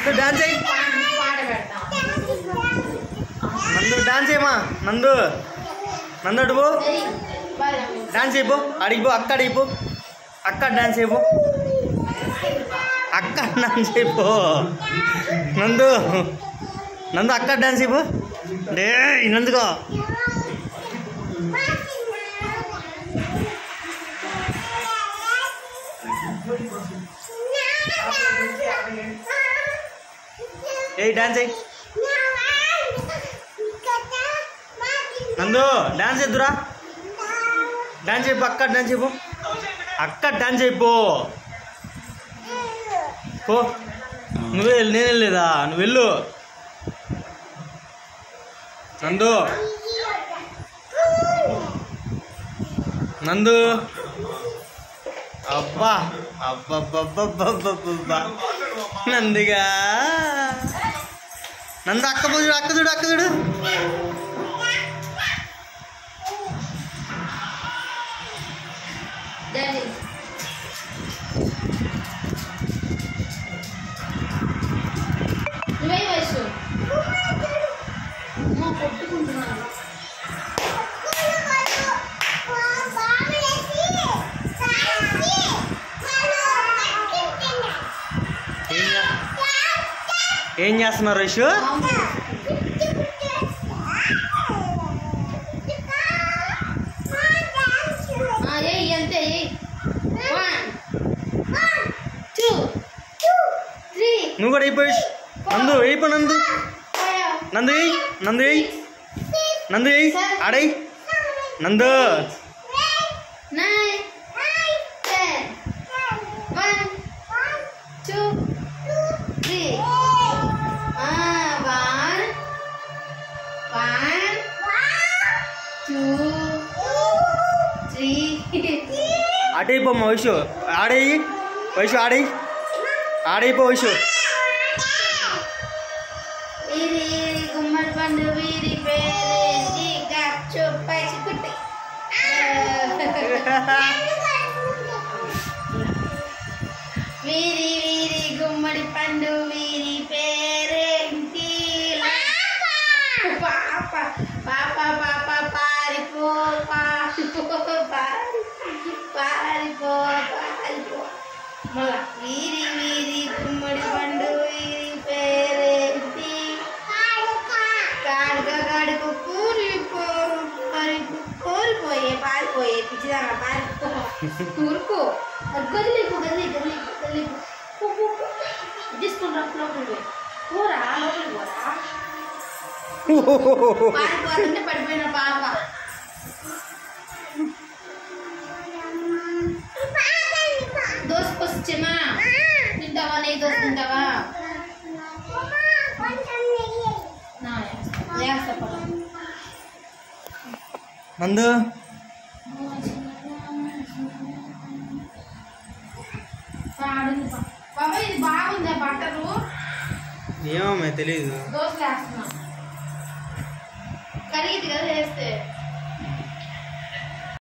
నందు డాన్స్ చేయి పాట పెడతాం నందు డాన్స్ చేయమా నందు నందు అటు పో ఏయ్, బాయ్ రమ్య. డాన్స్ అయిపో అడిగిపో అక్క అడిగిపో అక్క డాన్స్ అయిపో అక్క డాన్స్ అయిపో నందు నందు అక్క డాన్స్ అయిపో డే నందుకో ఏ డాన్స్ అయ్యి నందు డాన్స్ చేద్దురా డాన్స్ అయిపో అక్క డాన్స్ అయిపో అక్క డాన్స్ అయిపో పో నువ్వే వెళ్ళు, నేను వెళ్ళలేదా నువ్వు వెళ్ళు నందు నందు అబ్బా అబ్బబ్బబ్బబ్బబ్బబ్బా నందిగా నందు అక్క పో చూడు అక్క చూడు అక్క చూడు డాడీ నువ్వే వయసు అమ్మ కొట్టుకుంటున్నాను ఏం చే- ఏం చేస్తున్నారు రైషు ఆ, ఏయ్ అంతే ఏయ్ వన్ టూ త్రీ నువ్వు కూడా అయిపోయి నందు అయిపో నందు ఫైవ్ నందు ఎయ్ నందు ఎయ్ నందు ఎయ్ ఆడై Nandu nine ten one two three one one two three అటు అయిపోమ్మా వైషు ఆడేయి వైషు ఆడేయి ఆడైపో వైషు వీరి గుమ్మడి పండు వీరి పేరేంటి గచ్చు పైసి కుట్టి వీరి వీరి గుమ్మడి పండు వీరి పేరేంటి పాప పాప పాప పారిపో పారిపో పారి పారిపో పారిపో మళ్ళా వీరి వీరి గుమ్మడి పండు వీరి పేరేంటి కాడుక కాడుకు కూలిపో పారిపో కోరిపోయే పారిపోయే పిచ్చిదాకా పారిపో ఊరుకో గదిలేకు గదిలేకు గదిలేకు గదిలేకు పో, పో, పో. తీసుకుని రా లోపలికి పోయి. పోరా లోపలికి పోరా పారిపోవాలంటే పడిపోయిన పాప దోసుకొచ్చేమా తింటావా నెయ్యి దోశ తింటావా నా, వేస్తా పద. నందు పాడుంది పా. బాబా ఇది బాగుందా బట్టరు ఏమో తెలియదు దోశ వేస్తున్నా కరిగిద్ది కదా వేస్తే